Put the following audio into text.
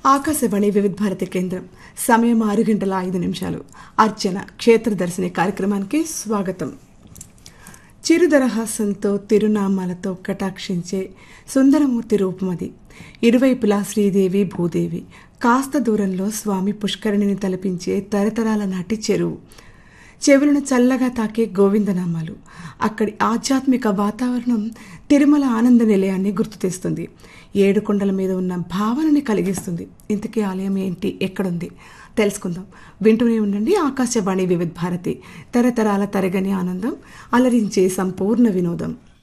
ఆకాశవాణి వివిధ భారతి కేంద్రం సమయం ఆరు గంటల ఐదు నిమిషాలు అర్చన క్షేత్ర దర్శిని కార్యక్రమానికి స్వాగతం చిరుదరహాసంతో తిరునామాలతో కటాక్షించే సుందరమూర్తి రూపమది ఇరువైపులా శ్రీదేవి భూదేవి కాస్త దూరంలో స్వామి పుష్కరిణిని తలపించే తరతరాల నాటి చెరువు చెవులను చల్లగా తాకే గోవిందనామాలు అక్కడి ఆధ్యాత్మిక వాతావరణం తిరుమల ఆనంద నిలయాన్ని గుర్తు తెస్తుంది ఏడు కొండల మీద ఉన్న భావనని కలిగిస్తుంది ఇంతకీ ఆలయం ఏంటి ఎక్కడుంది తెలుసుకుందాం వింటూనే ఉండండి ఆకాశవాణి వివిధ భారతి తరతరాల తరగని ఆనందం అలరించే సంపూర్ణ వినోదం